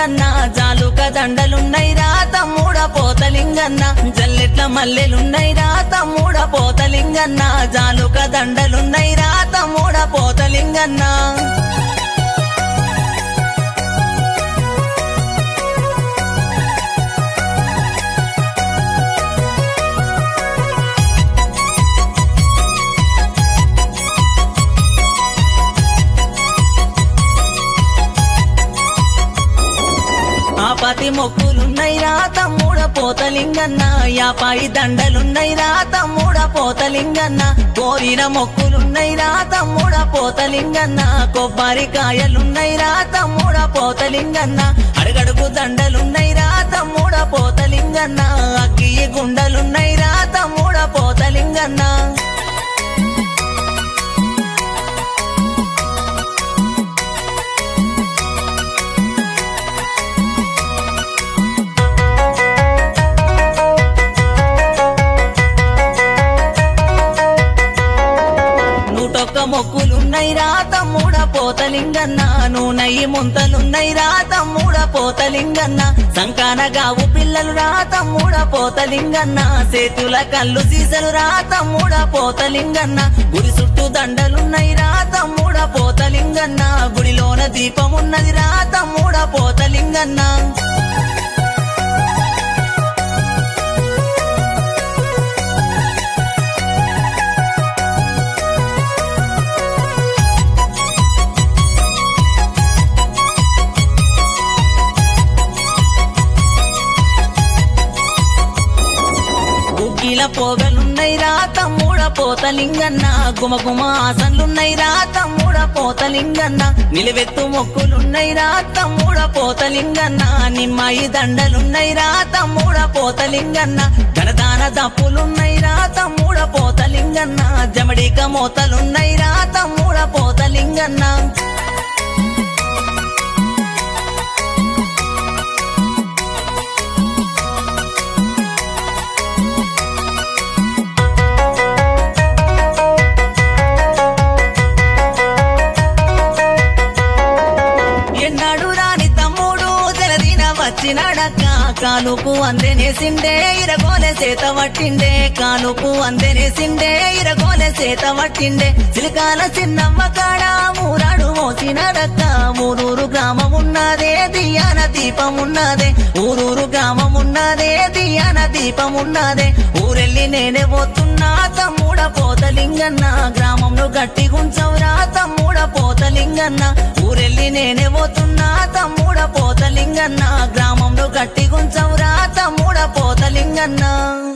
పోతలింగన్న జాలుక దండలున్నై రా తమ్ముడ పోతలింగన్న జల్లెట్ల మల్లెలున్నై రా తమ్ముడ పోతలింగన్న జాలుక దండలున్నై రా తమ్ముడ పోతలింగన్న ఆపతి మొక్కులున్నై రా తమ్ముడ పోతలింగన్న యాపాయి దండలున్నై రా తమ్ముడ పోతలింగన్న కోరిన మొక్కులున్నై రా తమ్ముడ పోతలింగన్న కొబ్బరికాయలున్నై రా తమ్ముడ పోతలింగన్న అడుగడుగు దండలున్నై రా తమ్ముడ పోతలింగన్న అగ్గి గుండలున్నై రా తమ్ముడ పోతలింగన్న నూటొక్క మొక్కులున్నై రా తమ్ముడ పోతలింగన్న నూనెయ్యి ముంతలున్నై రా తమ్ముడ పోతలింగన్న సంకాన గావు పిల్లలు రా తమ్ముడ పోతలింగన్న చేతుల కళ్ళు సీసలు రా తమ్ముడ పోతలింగన్న గుడి చుట్టూ దండలున్నై రా తమ్ముడ పోతలింగన్న గుడిలోన దీపమున్నది రా తమ్ముడ పోతలింగన్న గుగ్గిల పోగలున్నై రా తమ్ముడ పోతలింగన్న గుమగుమ ఆసన్లున్నై రా తమ్ముడ పోతలింగన్న నిలువెత్తు మొక్కులున్నై రా తమ్ముడ పోతలింగన్న నిమ్మాయి దండలున్నై రా తమ్ముడ పోతలింగన్న గణదాన దప్పులున్నై రా తమ్ముడ పోతలింగన్న జమడిక మోతలున్నై రా తమ్ముడ పోతలింగన్న ఎన్నాడు రాని తమ్ముడు జలదిన వచ్చినాడక్క కానుకు అందెనేసిండే ఇరగోలే చేత పట్టిండే కానుకు అందెనేసిండే ఇరగోలే చేత పట్టిండే చిలకాల చిన్నమ్మ కాడ మూరాడు మోసినాడక్క ఊరూరు గ్రామం ఉన్నదే దియాన దీపం ఉన్నదే ఊరూరు గ్రామం ఉన్నదే దియాన దీపం ఉన్నదే ఊరెళ్ళి నేనే పోతున్నా తమ్ముడ పోతలింగన్న గ్రామంలో గట్టి గుంచవురా తమ్ముడ పోతలింగన్న ఊరెళ్ళి నేనే పోతున్నా తమ్ముడ పోతలింగన్న గ్రామంలో గట్టి గుంచవురా తమ్ముడ పోతలింగన్న